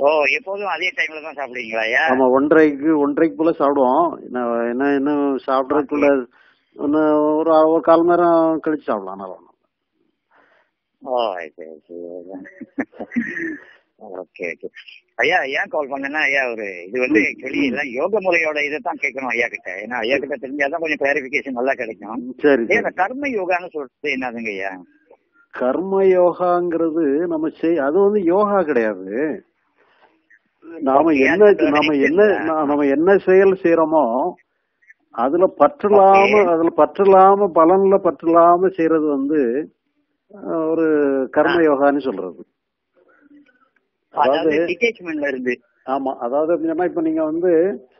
ஓ எப்போதும் அதே டைம்ல தான் சாப்பிடுவீங்களா ஐயா ஆமா ஒன்றரைக்கு ஒன்றரைக்கு போல சாப்பிடுவோம் என்ன என்ன இன்னும் சாப்பிடறதுக்குள்ள இன்னும் ஒரு ஒரு கால் மணி நேரம் கழிச்சு சாப்பிடலாம் நல்லா ஒண்ணும் ஓ சரி சரி ஓகே ஓகே ஐயா ஏன் கால் பண்ணேன்னா ஐயா ஒரு இது வந்து ஆக்சுவலி எல்லாம் யோக முறையோட இதை தான் கேட்கணும் ஐயா கிட்ட ஏன்னா ஐயா கிட்ட தெரிஞ்சாதான் கொஞ்சம் கிளாரிபிகேஷன் நல்லா கிடைக்கும் சரி ஏன் சரி இந்த கர்ம யோகான்னு சொல்றது என்னதுங்க ஐயா கர்ம யோகாங்கிறது நம்ம செய் அது வந்து யோகா கிடையாது நாம Okay, என்ன அது நாம என்ன நினைக்கிறேன். நா- நம்ம என்ன செயல் செய்யறோமோ அதுல பற்றில்லாம Okay. அதுல பற்றில்லாம பலன்ல பற்றில்லாம செய்யறது வந்து அஹ், ஒரு கர்ம யோகான்னு சொல்றது அதாவது அதாவது டிட்டேச்மெண்ட்ல இருந்து ஆமா அதாவது எப்படின்னா இப்ப நீங்க வந்து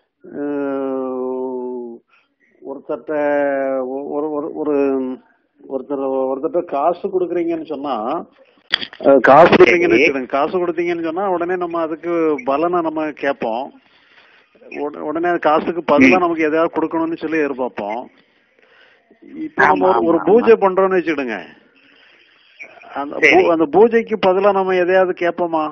அஹ், ஒருத்தர்ட்ட ஒ- ஒரு ஒரு ஒரு ஒருத்தர் ஒருத்தர்ட்ட காசு கொடுக்குறீங்கன்னு சொன்னா அஹ், காசு கொடுத்தீங்கன்னு சரி. வச்சுக்கோங்க காசு கொடுத்தீங்கன்னு சொன்னா உடனே நம்ம அதுக்கு பலனை நம்ம கேட்போம் உட- உடனே அது காசுக்கு பதிலா நமக்கு எதையாவது கொடுக்கணும்னு சொல்லி எதிர்பார்ப்போம் இப்ப நம்ம ஒரு- ஆமா, ஒரு ஆமா, பூஜை பண்றோம்னு வச்சுக்கிடுங்க அந்த பூ- சரி. அந்த பூஜைக்கு பதிலா நம்ம எதையாவது கேட்போமா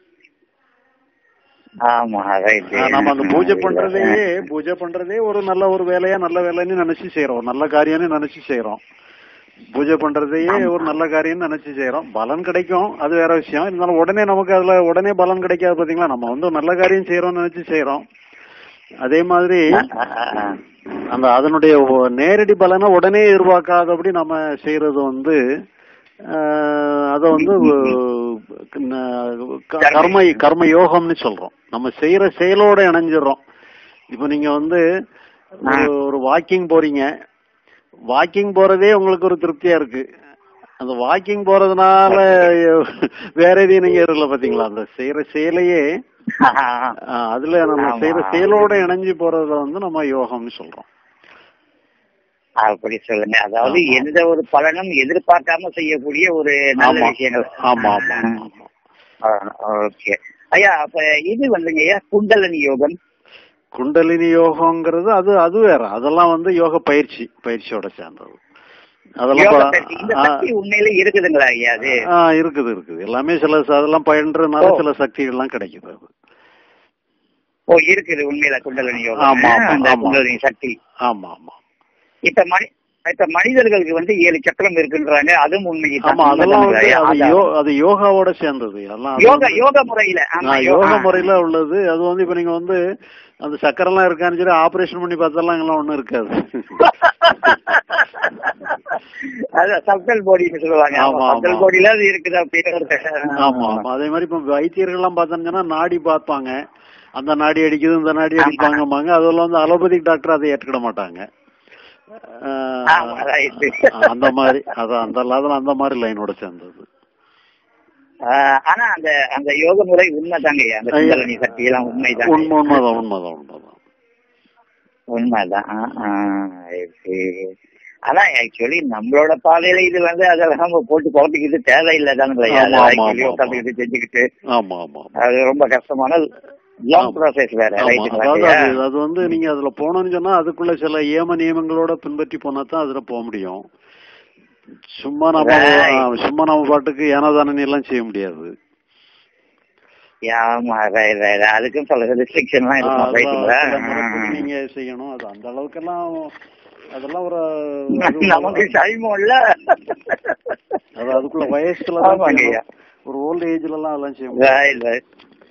ஆமா ரைட் ஆ, நம்ம அந்த பூஜை பண்றதே பூஜை பண்றதே ஒரு நல்ல ஒரு வேலையா நல்ல வேலைன்னு நினைச்சு செய்யறோம் நல்ல காரியம்னு நினைச்சு செய்யறோம் பூஜை பண்றதையே ஒரு நல்ல காரியம்னு நினைச்சு செய்யறோம் பலன் கிடைக்கும் அது வேற விஷயம் இருந்தாலும் உடனே நமக்கு அதுல உடனே பலன் கிடைக்காது பாத்தீங்களா நம்ம வந்து ஒரு நல்ல காரியம் செய்யறோம்னு நினைச்சு செய்யறோம் அதே மாதிரி அந்த அதனுடைய ஒ- நேரடி பலனை உடனே எதிர்பார்க்காதபடி நம்ம செய்யறது வந்து ஆஹ், அத வந்து ஒ- ந- க- கர்ம கர்ம யோகம்னு சொல்றோம் நம்ம செய்யற செயலோட இணைஞ்சிடுறோம் இப்போ நீங்க வந்து ஒரு ஒரு வாக்கிங் போறீங்க வாக்கிங் போறதே உங்களுக்கு ஒரு திருப்தியா இருக்கு அந்த வாக்கிங் போறதுனால வேற எதையும் நீங்க இல்ல பாத்தீங்களா அந்த செய்யற செயலையே ஆஹ், அதுல நம்ம ஆமா. செய்யற செயலோட இணைஞ்சு போறத வந்து நம்ம யோகம்னு சொல்றோம் அப்படி சொல்லுங்க அதாவது ஆமா. எந்த ஒரு பலனும் எதிர்பார்க்காம செய்யக்கூடிய ஒரு நல்ல ஆமா. விஷயங்கள் ஆமா ஆமா ஆமா ஓகே ஐயா அப்ப இது வந்துங்க ஐயா குண்டலனி யோகம் குண்டலினி யோகங்கிறது அது அது வேற அதெல்லாம் வந்து யோக பயிற்சி பயிற்சியோட சேர்ந்தது அதெல்லாம் யோக ப- சக்தி. இந்த ஆ, சக்தி உண்மையில இருக்குதுங்களா ஐயா அது ஆ, இருக்குது இருக்குது எல்லாமே சில ச- அதெல்லாம் பயின்றதுனால ஓ. சில சக்திகள்லாம் கிடைக்குது அது ஓ இருக்குது உண்மையில குண்டலனி யோகம் ஆமா, ஆமா, அந்த ஆமா. குண்டலினி சக்தி ஆமா ஆமா இப்ப மனி இப்ப மனிதர்களுக்கு வந்து ஏழு சக்கரம் இருக்குன்றாங்க அதுவும் உண்மைதான் ஆமா அதெல்லாம் வந்து உண்மைதானுங்களா? அது அதான். யோ- அது யோகாவோட சேர்ந்தது எல்லாம் அது யோக வந்து- யோக முறையில ஆமா ஆ, யோக முறையில உள்ளது அது வந்து இப்ப நீங்க வந்து அந்த சக்கரெல்லாம் இருக்கான்னு சொல்லி ஆபரேஷன் பண்ணி பார்த்தெல்லாம் எல்லாம் ஒண்ணும் இருக்காது அதான் சப்தல் போடின்னு சொல்லுவாங்க ஆமா, சப்தல் ஆமா. போடியில அது இருக்குது அப்படின்னு ஆமா ஆமா அதே மாதிரி இப்ப வைத்தியர்கள் எல்லாம் பார்த்தோம்னா நாடி பார்ப்பாங்க அந்த நாடி அடிக்குது இந்த நாடி ஆமா. அடிப்பாங்கம்பாங்க அதெல்லாம் வந்து அலோபதிக் டாக்டர் அதை ஏற்றுக்கிட மாட்டாங்க ஆஹ், ஆமா, right. அந்த மாதிரி அதான் அந்த அதெல்லாம் அந்த மாதிரி லைனோட சேர்ந்தது ஆஹ் ஆனா அந்த அந்த யோக முறை உண்மைதாங்க அந்த குண்டலினி சக்தி எல்லாம் உண்மைதான் உண்மை உண்மைதான் உண்மைதான் உண்மைதான் உண்மைதான் ஆ, ஆ, சரி. ஆனா ஆக்சுவலி நம்மளோட பாதையில இது வந்து அதெல்லாம் நம்ம போட்டு குழப்பிக்கிட்டு தேவையில்லை தானுங்களா ஆமா, ஆமா, ஆக்சுவலி ஆமா. உட்காந்துக்கிட்டு செஞ்சுக்கிட்டு ஆமா ஆமா ஆமா அது ரொம்ப கஷ்டமான லாங் ஆமா. ப்ராசஸ் வேற ஆமா, ரைட்டுங்களா அதாவது ஐயா? அது அது வந்து நீங்க அதுல போனோம்னு சொன்னா அதுக்குள்ள சில ஏம நியமங்களோட பின்பற்றி போனா தான் அதுல போக முடியும் சும்மா நம்ம Right. ஆ, சும்மா நம்ம பாட்டுக்கு ஏனதானே எல்லாம் செய்ய முடியாது ஆமா right, right. அதுக்கும் சில ரெஸ்ட்ரிக்ஷன்லாம் ஆ, இருக்கும் அதெல்லாம் ரைட்டுங்களா சில முறைப்படி நீங்க செய்யணும் அது அந்த அளவுக்கெல்லாம் அதெல்லாம் ஒரு அது- நமக்கு டைமும் இல்ல அது அதுக்குள்ள வயசுல தான் ஆமாங்க ஐயா. செய்யணும். ஒரு ஓல்ட் ஏஜ்ல எல்லாம் அதெல்லாம் செய்ய முடியாது Right, right.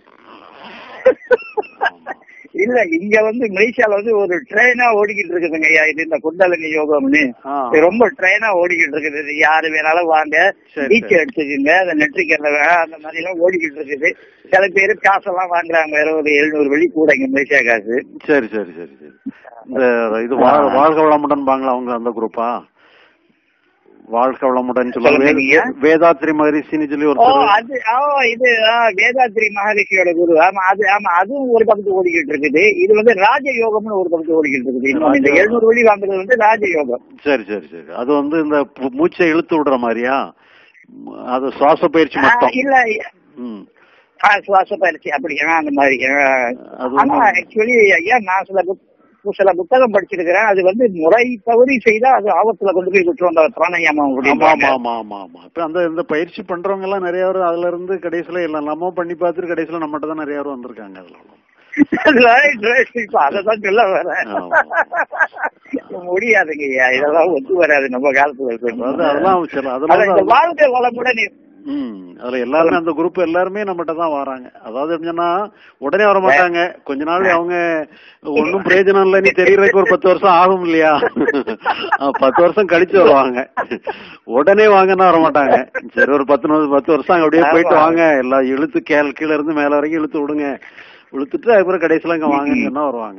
இல்ல இங்க வந்து மலேசியால வந்து ஒரு ட்ரெயினா ஓடிக்கிட்டு இருக்குதுங்க ஐயா இது இந்த குண்டலினி யோகம்னு ஆ. இது ரொம்ப ட்ரெயினா ஓடிக்கிட்டு இருக்குது இது யாரு வேணாலும் வாங்க சரி, பீச் சரி. எடுத்துக்கோங்க அந்த நெற்றிக்கல்ல வேணாம் அந்த மாதிரி எல்லாம் ஓடிக்கிட்டு இருக்குது சில பேர் காசெல்லாம் வாங்குறாங்க வேற ஒரு எழுநூறு வெள்ளி கூட இங்க மலேசியா காசு சரி சரி சரி சரி இந்த இது வா- வாழ்க வளமுடன் பாங்களா அவங்க அந்த குரூப்பா வாழ்க வளமுடன் சொல்லுவாங்க சொல்லுங்க ஐயா. வே- வேதாத்ரி மகரிஷின்னு சொல்லி ஓ ஒருத்தர் அது ஓ இது ஆ, வேதாத்ரி மகரிஷியோட குரு ஆமா அது ஆமா அதுவும் ஒரு பக்கத்து ஓடிக்கிட்டு இருக்குது இது வந்து ராஜ யோகம்னு ஒரு பக்கத்து ஓடிக்கிட்டு இருக்குது இன்னும் இந்த ராஜ- எழுநூறு வெள்ளி வாங்குறது வந்து ராஜ யோகம் சரி சரி சரி அது வந்து இந்த பு- மூச்சை இழுத்து விடுற மாதிரியா ம், அது சுவாச பயிற்சி ஆ, மட்டும் இல்ல ம் ஆ, சுவாச பயிற்சி அப்படி ஆ, அந்த மாதிரி ஆ. அது ஆனா ஒண்ணும் ஆக்சுவலி ஐயா நான் சில புக்- சில புத்தகம் படிச்சிருக்கிறேன் அது வந்து முறை தவறி செய்தா அது ஆபத்துல கொண்டு போய் விட்டுரும் அந்த பிராணாயாமம் ஆமா அப்படின்றாங்க ஆமா ஆமா ஆமா ஆமா இப்ப அந்த இந்த பயிற்சி பண்றவங்க எல்லாம் நிறைய பேர் அதுல இருந்து கடைசியில எல்லாம் நம்ம பண்ணி பார்த்துட்டு கடைசியில நம்மகிட்ட தான் நிறைய பேர் வந்திருக்காங்க அதுல Right, right. இப்ப அததான் சொல்ல வரேன் ஆமா. முடியாதுங்கய்யா இதெல்லாம் ஒத்து வராது நம்ம காலத்துல அதாவது அதெல்லாம் சில அதான் இந்த அதெல்லாம் வாழ்க்கை வளமுடன் இரு- ம் அதுல எல்லாருமே அந்த குரூப் எல்லாருமே நம்மகிட்ட தான் வராங்க அதாவது எப்படின்னா உடனே வர மாட்டாங்க கொஞ்ச நாள் அவங்க ஒன்னும் பிரயோஜனம் இல்லை நீ தெரியறதுக்கு ஒரு பத்து வருஷம் ஆகும் இல்லையா அஹ் பத்து வருஷம் கழிச்சு வருவாங்க உடனே வாங்கன்னா வர மாட்டாங்க சரி ஒரு பத்து நூறு- பத்து வருஷம் அங்க அப்படியே போயிட்டு ஆமா. வாங்க எல்லாம் இழுத்து கேள் கீழ இருந்து மேல வரைக்கும் இழுத்து விடுங்க இழுத்துட்டு அதுக்கப்புறம் கடைசியில இங்க வாங்கன்னு சொன்னா வருவாங்க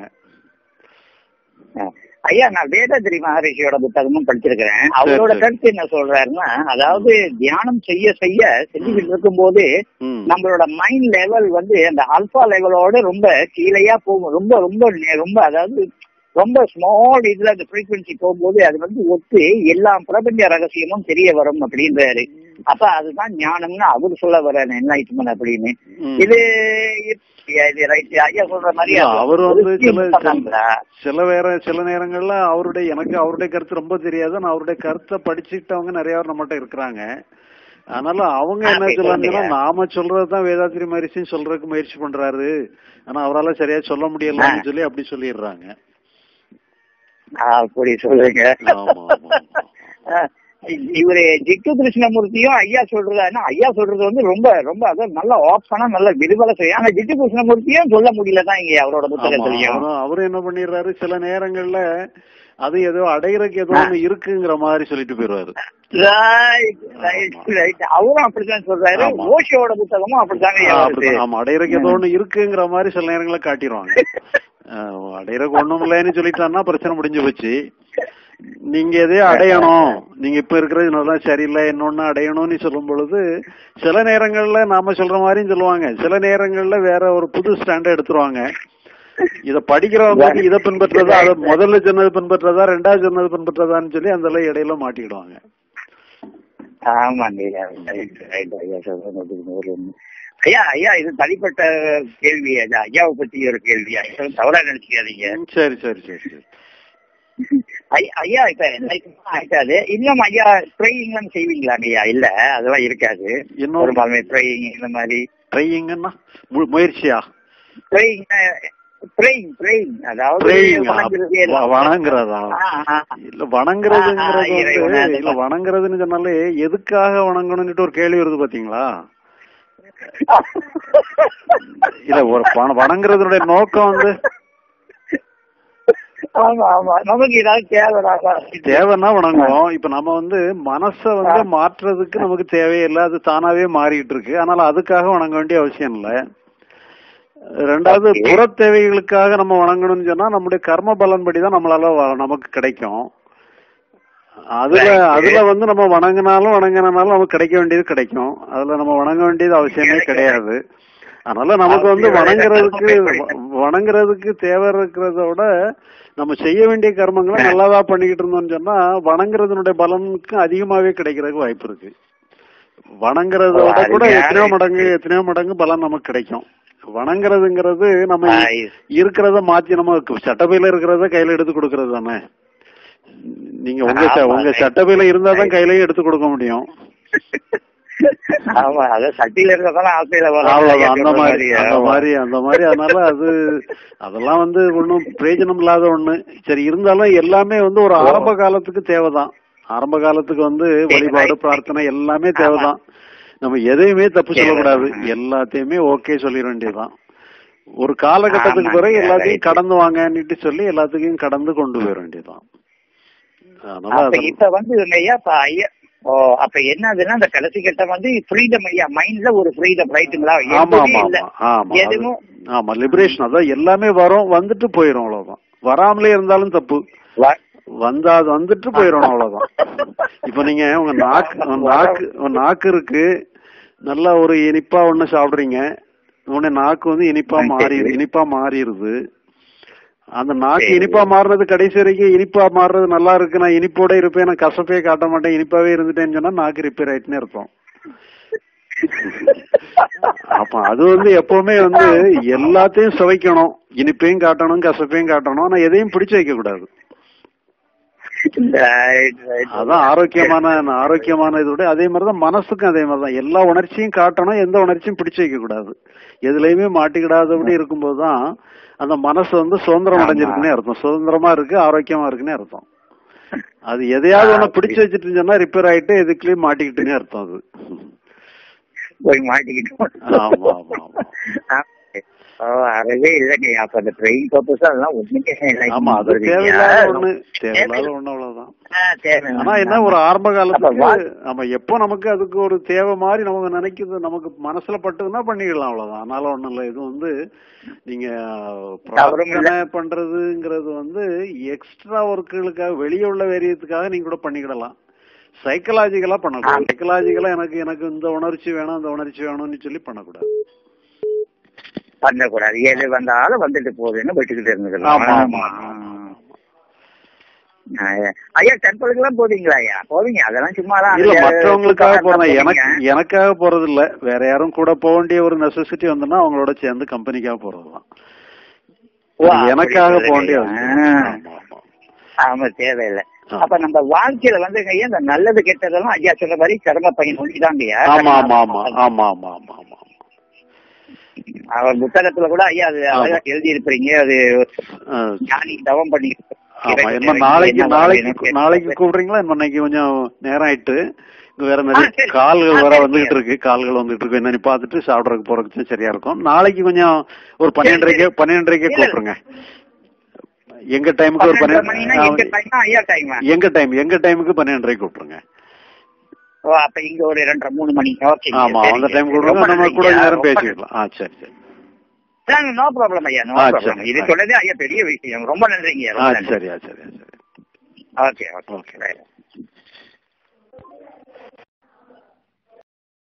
ஐயா நான் வேதாதிரி மகரிஷியோட புத்தகமும் படிச்சிருக்கிறேன் அவரோட சரி. கருத்து என்ன சொல்றாருன்னா அதாவது தியானம் செய்ய செய்ய செஞ்சுக்கிட்டு இருக்கும்போது ம் நம்மளோட மைண்ட் லெவல் வந்து அந்த ஆல்பா லெவலோட ரொம்ப கீழையா போகும் ரொம்ப ரொம்ப நெ- ரொம்ப அதாவது ரொம்ப ஸ்மால் இதுல அந்த ஃப்ரீக்வன்சி போகும்போது அது வந்து ஒத்து எல்லா பிரபஞ்ச ரகசியமும் தெரிய வரும் அப்படின்றாரு அப்ப அதுதான் ஞானம்னு அவர் சொல்ல வர என்லைட்மெண்ட் அப்படின்னு ம். இது இது ரைட் ஐயா சொல்ற மாதிரி இல்ல, அது அவர் வந்து ஒரு சில பண்ணாங்களா? சில வேற சில நேரங்கள்ல அவருடைய எனக்கு அவருடைய கருத்து ரொம்ப தெரியாது ஆனா அவருடைய கருத்தை படிச்சுட்டவங்க நிறைய பேர் நம்மகிட்ட இருக்கிறாங்க அதனால அவங்க என்ன அப்படி சொல்றாங்கன்னா சொல்லுங்க. நாம சொல்றதுதான் வேதாத்திரி மரிசின்னு சொல்றதுக்கு முயற்சி பண்றாரு ஆனா அவரால சரியா சொல்ல முடியலன்னு சொல்லி அப்படி சொல்லிடுறாங்க அப்படி சொல்லுங்க ஆமா, ஆமா, அஹ் இவரு ஜிக்கு கிருஷ்ணமூர்த்தியும் ஐயா சொல்றது ஆனா ஐயா சொல்றது வந்து ரொம்ப ரொம்ப அதான் நல்ல ஆப்ஷனா நல்ல விரிவலை செய்யும் ஆனா ஜிக்கு கிருஷ்ணமூர்த்தியும் சொல்ல முடியல தான் இங்க அவரோட ஆமா புத்தகத்திலையும் அவரும் அவரும் என்ன பண்ணிடுறாரு சில நேரங்கள்ல அது ஏதோ அடையறதுக்கு ஏதோ ஒண்ணு இருக்குங்கிற மாதிரி சொல்லிட்டு போயிருவாரு Right, right, right. அவரும் அப்படித்தான் சொல்றாரு ஆமா. ஓஷோட புத்தகமும் அப்படித்தாங்க ஐயா ஆ, வருது. அப்படிதான். ஆமா அடையறதுக்கு ஏதோ ஒண்ணு இருக்குங்கிற மாதிரி சில நேரங்கள காட்டிடுவாங்க ஆஹ் அடையறதுக்கு ஒண்ணும் இல்லைன்னு சொல்லிட்டான்னா பிரச்சனை முடிஞ்சு போச்சு நீங்க எதையோ அடையணும் நீங்க இப்ப இருக்கிறது நல்லா சரியில்லை இன்னொன்னு அடையணும்னு சொல்லும் பொழுது சில நேரங்கள்ல நாம சொல்ற மாதிரியும் சொல்லுவாங்க சில நேரங்கள்ல வேற ஒரு புது ஸ்டாண்டர்ட் எடுத்துருவாங்க இத படிக்கிறவங்க வந்து இதை பின்பற்றதா அதை முதல்ல சொன்னது பின்பற்றதா ரெண்டாவது சொன்னது பின்பற்றதான்னு சொல்லி அந்த இடையில மாட்டிக்கிடுவாங்க ஆமாங்க ஐயா right, right. ஐயா சொல்றது நூத்துக்கு நூறு உண்மை. ஐயா ஐயா இது தனிப்பட்ட கேள்வி ஐயா ஐயாவை பத்தி ஒரு கேள்வி ஐயா தவறா நினைச்சுக்காதீங்க ம், சரி சரி சரி சரி ஐ- ஐயா இப்ப enlightenment ஆயிட்டாது இன்னும் ஐயா ப்ரேயிங்லாம் செய்வீங்களா ஐயா இல்ல அதெல்லாம் இருக்காது இன்னும் பெரும்பாலுமே ப்ரேயிங் இந்த மாதிரி ட்ரையிங்கன்னா முயற்சியா ப்ரேயிங் ப்ரேயிங் ப்ரேயிங் அதாவது Praying ஆ? வணங்குறது வ- எல்லாம். வணங்குறதா? ஆ, ஆ. இல்ல வணங்குறதுங்கிறது ஆ, ஆ, இறைவனை வந்து அது இல்ல வணங்குறதுன்னு சொன்னாலே எதுக்காக வணங்கணும்னுட்டு ஒரு கேள்வி வருது பாத்தீங்களா இல்ல ஒரு வண- வணங்குறதுனுடைய நோக்கம் வந்து ஆமா ஆமா நமக்கு ஏதாவது தேவைடாதா தேவைன்னா வணங்குவோம் இப்ப நம்ம வந்து மனச வந்து மாற்றுறதுக்கு நமக்கு தேவையில்லை அது தானாவே மாறிட்டு இருக்கு அதனால அதுக்காக வணங்க வேண்டிய அவசியம் இல்ல ரெண்டாவது Okay. புற தேவைகளுக்காக நம்ம வணங்கணும்னு சொன்னா நம்முடைய கர்ம பலன் படிதான் நம்மளால வ- நமக்கு கிடைக்கும் அதுல Right. அதுல வந்து நம்ம வணங்கினாலும் வணங்கினாலும் நமக்கு கிடைக்க வேண்டியது கிடைக்கும் அதுல நம்ம வணங்க வேண்டியது அவசியமே கிடையாது அதனால நமக்கு வந்து அப்படியோட வணங்குறதுக்கு கர்மமே வ- வணங்குறதுக்கு தேவை இருக்கிறத விட நம்ம செய்ய வேண்டிய கர்மங்களை நல்லாதா பண்ணிக்கிட்டு இருந்தோம்னு சொன்னா வணங்குறதுனுடைய பலனுக்கு அதிகமாவே கிடைக்கிறதுக்கு வாய்ப்பு இருக்கு வணங்குறத விட கூட அருமையான எத்தனையோ மடங்கு எத்தனையோ மடங்கு பலன் நமக்கு கிடைக்கும் வணங்குறதுங்கிறது நம்ம Nice. இருக்கிறத மாத்தி நம்ம சட்டப்பையில இருக்கிறத கையில எடுத்து கொடுக்கறது தானே நீங்க உங்க ச- ஆமா, உங்க right. சட்டப்பையில இருந்தா தான் கையிலயும் எடுத்து கொடுக்க முடியும் ஆமா அத சட்டியில இருக்கிறதெல்லாம் ஆசையில வரும் அவ்வளவுதான் அந்த சொல்ற மாதிரி அந்த ஆமா. மாதிரி அந்த மாதிரி அதனால அது அதெல்லாம் வந்து ஒன்றும் பிரயோஜனம் இல்லாத ஒண்ணு சரி இருந்தாலும் எல்லாமே வந்து ஒரு ஆரம்ப காலத்துக்கு தேவைதான் ஆரம்ப காலத்துக்கு வந்து வழிபாடு பிரார்த்தனை எல்லாமே தேவைதான் நம்ம எதையுமே தப்பு சொல்லக்கூடாது தேவைதான். எல்லாத்தையுமே ஓகே சொல்லிட வேண்டியதுதான் ஒரு காலகட்டத்துக்கு ஆமாங்க, பிறகு எல்லாத்தையும் right. கடந்து வாங்கன்னுட்டு சொல்லி எல்லாத்துக்கும் கடந்து கொண்டு போயிட வேண்டியதுதான் அதனால அப்ப அது- இப்ப வந்து ஐயா இப்ப ஐயா ஓ அப்ப என்னதுன்னா அந்த கடைசி கட்டம் வந்து ஃப்ரீடம் ஐயா மைண்ட்ல ஒரு ஃப்ரீடம் ரைட்டுங்களா ஆமா எதுவுமே ஆமா இல்ல ஆமா ஆமா அது- எதுவும் ஆமா லிபரேஷன் அதான் எல்லாமே வரும் வந்துட்டு போயிரும் அவ்வளவுதான் வராமலே இருந்தாலும் தப்பு வ- வந்தா அது வந்துட்டு போயிடும் அவ்வளவுதான் இப்ப நீங்க உங்க நாக்கு உங்க நாக்கு உங்க நாக்கு இருக்கு நல்லா ஒரு இனிப்பா ஒண்ணு சாப்பிடுறீங்க உடனே நாக்கு வந்து இனிப்பா ஆ, மாறி சரி. இனிப்பா மாறிடுது அந்த நாக்கு சரி. இனிப்பா மாறுறது கடைசி வரைக்கும் இனிப்பா மாறுறது நல்லா இருக்கு நான் இனிப்போட இருப்பேன் நான் கசப்பே காட்ட மாட்டேன் இனிப்பாவே இருந்துட்டேன்னு சொன்னா நாக்கு ரிப்பேர் ஆயிட்டுன்னு இருக்கும் அப்ப அது வந்து எப்பவுமே வந்து எல்லாத்தையும் சுவைக்கணும் இனிப்பையும் காட்டணும் கசப்பையும் காட்டணும் ஆனா எதையும் பிடிச்சு வைக்க கூடாது Right, right. அதான் ஆரோக்கியமான ஆரோக்கியமான இதோட அதே மாதிரிதான் மனசுக்கும் அதே மாதிரிதான் எல்லா உணர்ச்சியும் காட்டணும் எந்த உணர்ச்சியும் பிடிச்சு வைக்க கூடாது எதுலயுமே மாட்டிக்கிடாதபடி இருக்கும்போது தான் அந்த மனசு வந்து சுதந்திரம் ஆமா. அடைஞ்சிருக்குன்னே அர்த்தம் சுதந்திரமா இருக்கு ஆரோக்கியமா இருக்குன்னே அர்த்தம் அது எதையாவது ஒண்ணு பிடிச்சு வச்சுட்டு சொன்னா ரிப்பேர் ஆயிட்டு எதுக்குலயும் மாட்டிக்கிட்டுன்னே அர்த்தம் அது போய் மாட்டிக்கிட்டோம் ஆமா, ஆமா, ஆமா. ஓ, அறவே இல்லைங்க அப்ப அந்த ட்ரெயின் பர்பஸ் அதெல்லாம் ஒண்ணுமே இல்லை. ஆமா அது புரியுதுங்க. தேவையில்லாத ஒண்ணு தேவையில்லாத ஒண்ணு அவ்வளவுதான் ஆ, தேவை. ஆனா என்ன ஒரு ஆரம்ப அப்ப காலத்துக்கு வா- நம்ம எப்போ நமக்கு அதுக்கு ஒரு தேவை மாதிரி நமக்கு நினைக்குது நமக்கு மனசுல பட்டுதுன்னா பண்ணிக்கலாம் அவ்வளவுதான் அதனால ஒண்ணும் இல்ல இது வந்து நீங்க தவறும் இல்ல. பிரார்த்தனை பண்றதுங்கிறது வந்து எக்ஸ்ட்ரா ஒர்க்குகளுக்காக வெளியே உள்ள வேரியத்துக்காக நீங்க கூட பண்ணிக்கிடலாம் சைக்கலாஜிக்கலா பண்ணக்கூடாது ஆமா. சைக்கலாஜிக்கலா எனக்கு எனக்கு இந்த உணர்ச்சி வேணும் அந்த உணர்ச்சி வேணும்னு சொல்லி பண்ணக்கூடாது பண்ணக்கூடாது எது வந்தாலும் வந்துட்டு போகுதுன்னு விட்டுக்கிட்டு இருந்துக்கலாம் ஆமா ஆமா ஆமா. ஆமா. ஆ, ஐயா டெம்பிளுக்கு எல்லாம் போவீங்களா ஐயா போவீங்க அதெல்லாம் சும்மா தான் இல்ல மற்றவங்களுக்காக போறேன் எனக்கு எனக்காக போறது இல்ல வேற யாரும் கூட போக வேண்டிய ஒரு நெசசிட்டி வந்ததுன்னா அவங்களோட சேர்ந்து கம்பெனிக்காக போறதுதான் எனக்காக போக வேண்டிய அவசியம் இல்லை. ஆமா, ஆமா. ஆமா தேவையில்லை ஆ. அப்ப நம்ம வாழ்க்கையில வந்து ஐயா இந்த நல்லது கெட்டதெல்லாம் ஐயா சொன்ன மாதிரி சிரம பையன் ஒண்டிதாங்க ஐயா ஆமா ஆமா ஆமா ஆமா ஆமா ஆமா ஆமா அவர் புத்தகத்துல கூட ஐயா அது அழகா எழுதி இருப்பீங்க அது ஆ, ஞானி தவம் பண்ணி ஆமா என்ன நாளைக்கு நாளைக்கு நாளைக்கு கூப்பிடுறீங்களா என்ன இன்னைக்கு கொஞ்சம் நேரம் ஆயிட்டு இங்க வேற நிறைய ஆ, சரி. கால்கள் ஆ, வேற சரி. வந்துகிட்டு இருக்கு கால்கள் வந்துகிட்டு இருக்கு என்னன்னு பாத்துட்டு சாப்பிடறதுக்கு போறதுக்கு சரியா இருக்கும் நாளைக்கு கொஞ்சம் ஒரு பன்னிரெண்டரைக்கு சரி. பன்னிரெண்டரைக்கு இல்ல, இல்ல. கூப்பிடுங்க எங்க டைமுக்கு ஒரு பன்னெண்டு மணினா எங்க பன்னிரெண்டு டைம் ஐயா டைம் எங்க டைம் எங்க டைமுக்கு பன்னிரெண்டரைக்கு கூப்பிடுங்க ஓ அப்ப இங்க ஒரு ரெண்டரை மூணு மணி ஓகே ஆமா அந்த டைம் கூப்பிடுங்க நம்ம கூட நேரம் பேசிக்கலாம் ஆ சரி சரி நோ ப்ராப்ளம் ஐயா நோ ஆ, ப்ராப்ளம் சரி. இது சொன்னதே ஐயா பெரிய விஷயம் ரொம்ப நன்றிங்க ஆ ரொம்ப நன்றி சரியா சரியா சரி ஓகே ஓகே ஓகே